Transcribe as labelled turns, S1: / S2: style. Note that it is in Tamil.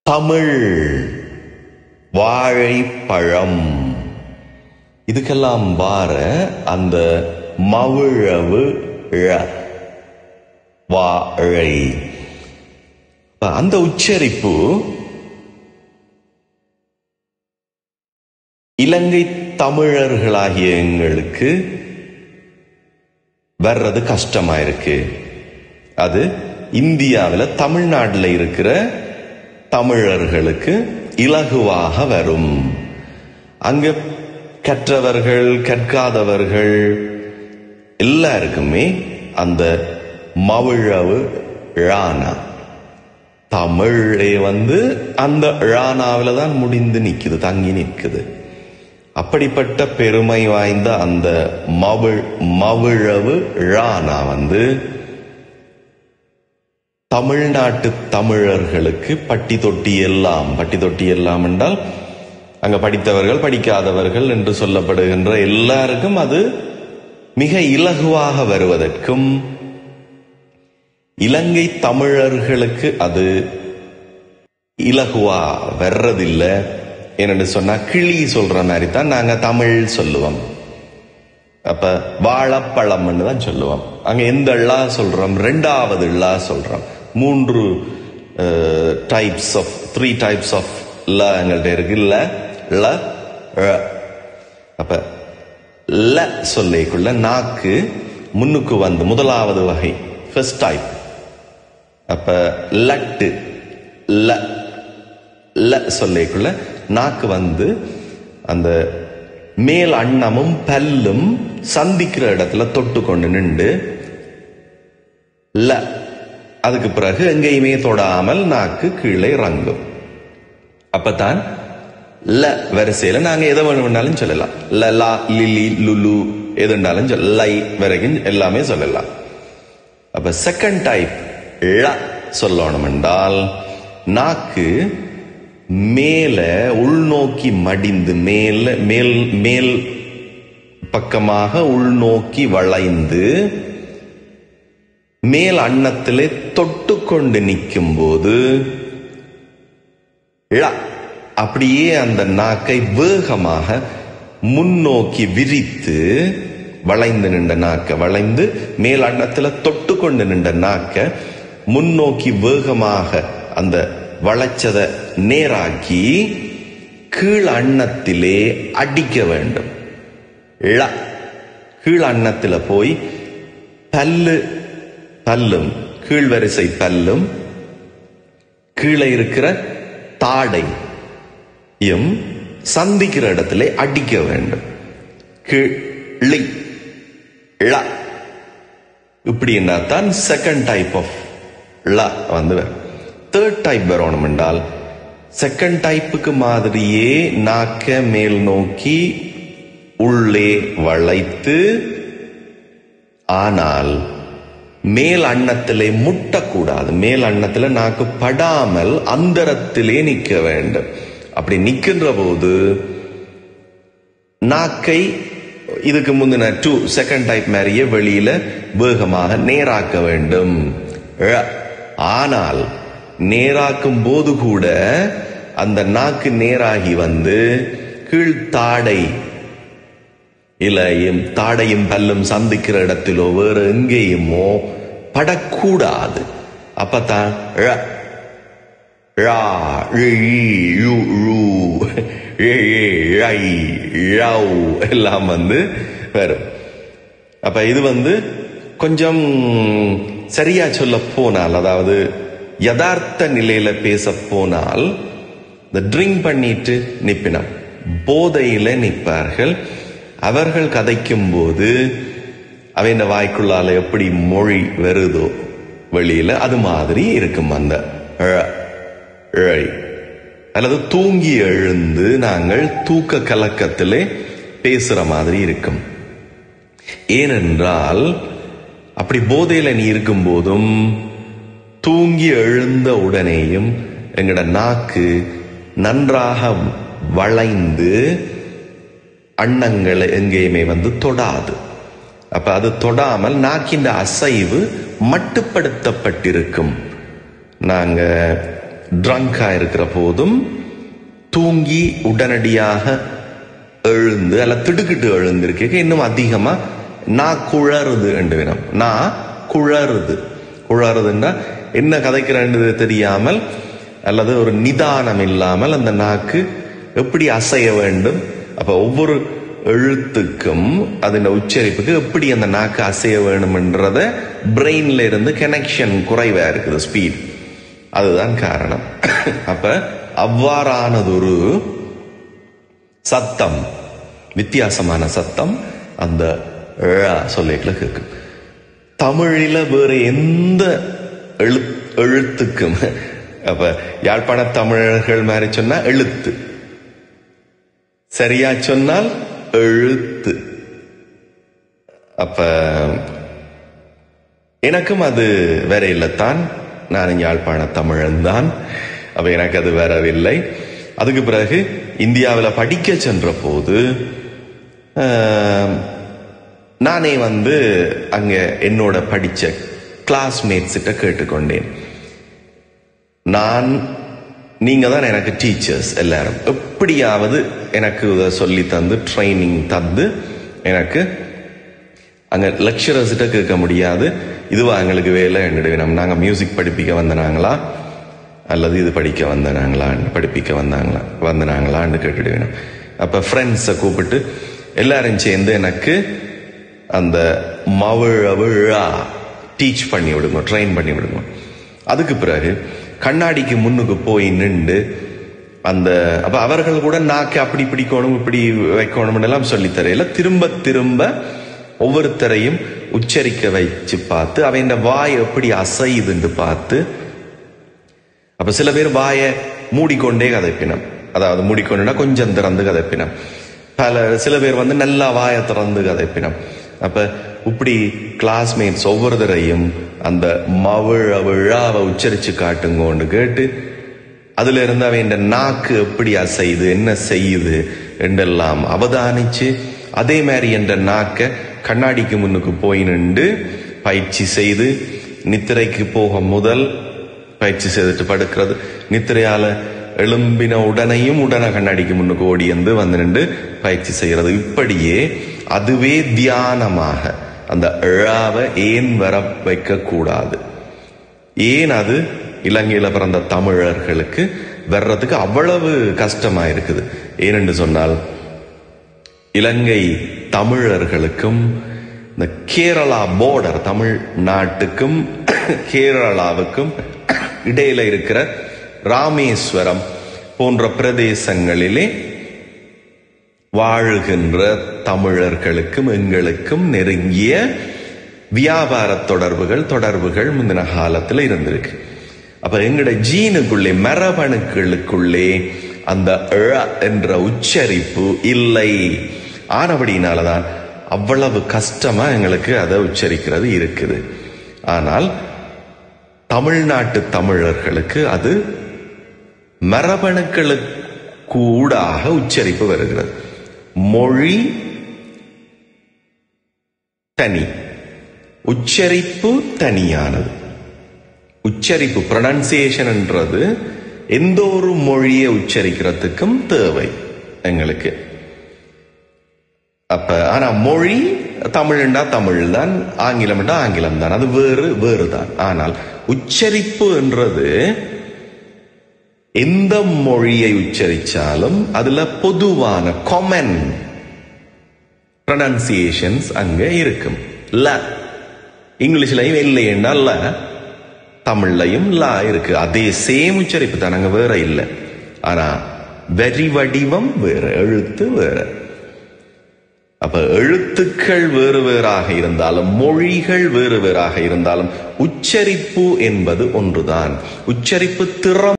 S1: தமிழ் வாழைப்பழம் இதுக்கெல்லாம் வார அந்த மவிழவு ழ வாழை அப்ப அந்த உச்சரிப்பு இலங்கை தமிழர்களாகிய எங்களுக்கு வர்றது கஷ்டமா இருக்கு அது இந்தியாவில் தமிழ்நாட்டில் இருக்கிற தமிழர்களுக்கு இலகுவாக வரும் அங்க கற்றவர்கள் கற்காதவர்கள் எல்லாருக்குமே அந்த மவிழவு ழானா தமிழே வந்து அந்த ழானாவில தான் முடிந்து நிக்குது தங்கி நிக்குது அப்படிப்பட்ட பெருமை வாய்ந்த அந்த மவிழ் மவிழவு ழானா வந்து தமிழ்நாட்டு தமிழர்களுக்கு பட்டி தொட்டி எல்லாம் பட்டி தொட்டி எல்லாம் என்றால் அங்க படித்தவர்கள் படிக்காதவர்கள் என்று சொல்லப்படுகின்ற எல்லாருக்கும் அது மிக இலகுவாக வருவதற்கும் இலங்கை தமிழர்களுக்கு அது இலகுவா வர்றதில்லை என்னன்னு சொன்னா கிளி சொல்ற மாதிரி தான் நாங்க தமிழ் சொல்லுவோம் அப்ப வாழைப்பழம்னு தான் சொல்லுவோம் அங்க எந்த ழா சொல்றோம் ரெண்டாவது ழா சொல்றோம் மூன்று types of three types of ல எங்கள்கிட்ட இருக்கு ல ல ழ. அப்ப ல சொல்லிக்குள்ள நாக்கு முன்னுக்கு வந்து முதலாவது வகை ஃபர்ஸ்ட் டைப் அப்ப லட்டு ல ல சொல்லிக்குள்ள நாக்கு வந்து அந்த மேல் அன்னமும் பல்லும் சந்திக்கிற இடத்துல தொட்டு கொண்டு நின்று ல அதுக்கு பிறகு எங்கேயுமே தொடாமல் நாக்கு கீழே இறங்கும் அப்பதான் ல வரிசையில நாங்க எதை வேணும்னாலும் சொல்லலாம் ல லா லிலி லுலு எதுனாலும் சொல்ல லை வரைக்கும் எல்லாமே சொல்லலாம் அப்ப செகண்ட் டைப் ழ சொல்லணும் என்றால் நாக்கு மேல உள்நோக்கி மடிந்து மேல மேல் மேல் பக்கமாக உள்நோக்கி வளைந்து மேல் அன்னத்திலே தொட்டு கொண்டு நிற்கும் போது ழ அப்படியே அந்த நாக்கை வேகமாக முன்னோக்கி விரித்து வளைந்து நின்ற நாக்க வளைந்து மேல் அன்னத்துல தொட்டு கொண்டு நின்ற நாக்க முன்னோக்கி வேகமாக அந்த வளைச்சத நேராக்கி கீழ் அன்னத்திலே அடிக்க வேண்டும் ழ கீழ் அன்னத்துல போய் பல்லு பல்லும் கீழ்வரிசை பல்லும் கீழே இருக்கிற தாடையும் சந்திக்கிற இடத்துல அடிக்க வேண்டும் கிளி ழ இப்படின்னா தான் செகண்ட் டைப் ஆஃப் ழ வந்து வரும் தேர்ட் டைப் வரணும் என்றால் செகண்ட் டைப்புக்கு மாதிரியே நாக்க மேல் நோக்கி உள்ளே வளைத்து ஆனால் மேல் அன்னத்திலே முட்டக்கூடாது மேல் அன்னத்துல நாக்கு படாமல் அந்தரத்திலே நிற்க வேண்டும் அப்படி நிற்கின்ற போது நாக்கை இதுக்கு முந்தின டூ செகண்ட் டைப் மாதிரியே வெளியில வேகமாக நேராக்க வேண்டும் ழ. ஆனால் நேராக்கும் போது கூட அந்த நாக்கு நேராகி வந்து கீழ்த்தாடை இலையும் தாடையும் பல்லும் சந்திக்கிற இடத்திலோ வேறு எங்கேயுமோ படக்கூடாது அப்பதான் ழ, ழா, ழி, ழு, ழு, ழே, ழை, ழௌ எல்லாம் வந்து வரும் அப்ப இது வந்து கொஞ்சம் சரியா சொல்ல போனால் அதாவது யதார்த்த நிலையில பேச போனால் இந்த ட்ரிங்க் பண்ணிட்டு நிப்பினம் போதையில நிற்பார்கள் அவர்கள் கதைக்கும் போது அவன் வாய்க்குள்ளால எப்படி மொழி வருதோ வெளியில அது மாதிரி இருக்கும் அந்த ழ, ழை. அல்லது தூங்கி எழுந்து நாங்கள் தூக்க கலக்கத்திலே பேசுற மாதிரி இருக்கும் ஏனென்றால் அப்படி போதையில நீ இருக்கும் போதும் தூங்கி எழுந்த உடனேயும் எங்கட நாக்கு நன்றாக வளைந்து அன்னங்களை எங்கேயுமே வந்து தொடாது அப்ப அது தொடாமல் நாக்கின் அசைவு மட்டுப்படுத்தப்பட்டிருக்கும் நாங்க ட்ரங்கா இருக்கிற போதும் தூங்கி உடனடியாக எழுந்து அல்ல திடுக்கிட்டு எழுந்திருக்க இன்னும் அதிகமா நான் குழறுது என்று வினம் நான் குழறுது குழறுதுன்னா என்ன கதைக்கிறேன்னு தெரியாமல் அல்லது ஒரு நிதானம் இல்லாமல் அந்த நாக்கு எப்படி அசைய வேண்டும் அப்ப ஒவ்வொரு எழுத்துக்கும் அதன் உச்சரிப்புக்கு எப்படி அந்த நாக்கு அசைய வேணும்ன்றத பிரெயின்ல இருந்து கனெக்ஷன் குறைவா இருக்குது ஸ்பீட் அதுதான் காரணம் அப்ப அவ்வாறானதொரு சத்தம் வித்தியாசமான சத்தம் அந்த ழ சொல்லிக்கல கேட்கும் தமிழில வேற எந்த எழு எழுத்துக்கும் அப்ப யாழ்ப்பாண தமிழர்கள் மாதிரி சொன்னா எழுத்து சரியா சொன்னால் எழுத்து அப்ப எனக்கும் அது வேற இல்லைத்தான் நான் யாழ்ப்பாண தமிழன் தான் அப்ப எனக்கு அது வரவில்லை அதுக்கு பிறகு இந்தியாவில் படிக்க சென்ற போது ஆஹ், நானே வந்து அங்க என்னோட படிச்ச கிளாஸ்மேட்ஸ் கிட்ட கேட்டுக்கொண்டேன் நான் நீங்க தான் எனக்கு டீச்சர்ஸ் எல்லாரும் எப்படியாவது எனக்கு இதை சொல்லி தந்து ட்ரைனிங் தந்து எனக்கு அங்க லெக்சரர்ஸ் கிட்ட கேட்க முடியாது இதுவா எங்களுக்கு வேலை என்னுடைய நாங்க மியூசிக் படிப்பிக்க வந்தனாங்களா அல்லது இது படிக்க வந்தனாங்களா படிப்பிக்க வந்தாங்களா வந்தனாங்களான்னு கேட்டுட்டு வேணும் அப்ப ஃப்ரெண்ட்ஸை கூப்பிட்டு எல்லாரும் சேர்ந்து எனக்கு அந்த மவிழ விழா டீச் பண்ணி விடுங்க ட்ரெயின் பண்ணி விடுங்க அதுக்கு பிறகு கண்ணாடிக்கு முன்னுக்கு போய் நின்று அந்த அப்ப அவர்கள் கூட நாக்கு அப்படி பிடிக்கணும் இப்படி வைக்கணும் எல்லாம் சொல்லி தரையில திரும்ப திரும்ப ஒவ்வொருத்தரையும் உச்சரிக்க வச்சு பார்த்து அவன் வாய் எப்படி அசையுதுன்னு பார்த்து அப்ப சில பேர் வாயை மூடிக்கொண்டே கதைப்பினம் அதாவது மூடிக்கொண்டுனா கொஞ்சம் திறந்து கதைப்பினம் பல சில பேர் வந்து நல்லா வாயை திறந்து கதைப்பினம் அப்ப இப்படி கிளாஸ்மேட்ஸ் ஒவ்வொருத்தரையும் அந்த மவிழ விழாவை உச்சரிச்சு காட்டுங்கோன்னு கேட்டு அதுல இருந்து அவன் நாக்கு எப்படி அசையுது என்ன செய்யுது என்றெல்லாம் அவதானிச்சு அதே மாதிரி என்ற நாக்க கண்ணாடிக்கு முன்னுக்கு போய் நின்று பயிற்சி செய்து நித்திரைக்கு போக முதல் பயிற்சி செய்துட்டு படுக்கிறது நித்திரையால எழும்பின உடனையும் உடனே கண்ணாடிக்கு முன்னுக்கு ஓடி வந்து வந்து நின்று பயிற்சி செய்யறது இப்படியே அதுவே தியானமாக அந்த அழாவை ஏன் வர வைக்க கூடாது ஏன் அது இலங்கையில பிறந்த தமிழர்களுக்கு வர்றதுக்கு அவ்வளவு கஷ்டமா இருக்குது ஏனென்று சொன்னால் இலங்கை தமிழர்களுக்கும் இந்த கேரளா போர்டர் தமிழ்நாட்டுக்கும் கேரளாவுக்கும் இடையில இருக்கிற ராமேஸ்வரம் போன்ற பிரதேசங்களிலே வாழுகின்ற தமிழர்களுக்கும் எங்களுக்கும் நெருங்கிய வியாபார தொடர்புகள் தொடர்புகள் முந்தின காலத்துல இருந்திருக்கு அப்ப எங்கட ஜீனுக்குள்ளே மரபணுக்களுக்குள்ளே அந்த ழ என்ற உச்சரிப்பு இல்லை ஆனபடினாலதான் அவ்வளவு கஷ்டமா எங்களுக்கு அதை உச்சரிக்கிறது இருக்குது ஆனால் தமிழ்நாட்டு தமிழர்களுக்கு அது மரபணுக்களுக்கு கூடாக உச்சரிப்பு வருகிறது மொழி தனி உச்சரிப்பு தனியானது உச்சரிப்பு ப்ரொனன்சியேஷன்ன்றது எந்த ஒரு மொழியை உச்சரிக்கிறதுக்கும் தேவை எங்களுக்கு அப்ப ஆனா மொழி தமிழ்ண்டா தமிழ் தான் ஆங்கிலம்டா ஆங்கிலம் தான் அது வேறு வேறு தான் ஆனால் உச்சரிப்பு என்றது எந்த மொழியை உச்சரிச்சாலும் அதுல பொதுவான காமன் ப்ரொனன்சியேஷன்ஸ் அங்க இருக்கும் ல இங்கிலீஷ்லயும் இல்லைன்னா ல தமிழ்லையும் லா இருக்கு அதே சேம் உச்சரிப்பு தான் அங்க வேற இல்லை ஆனா வரி வடிவம் வேற எழுத்து வேற அப்ப எழுத்துக்கள் வேறு வேறாக இருந்தாலும் மொழிகள் வேறு வேறாக இருந்தாலும் உச்சரிப்பு என்பது ஒன்றுதான் உச்சரிப்பு திறம்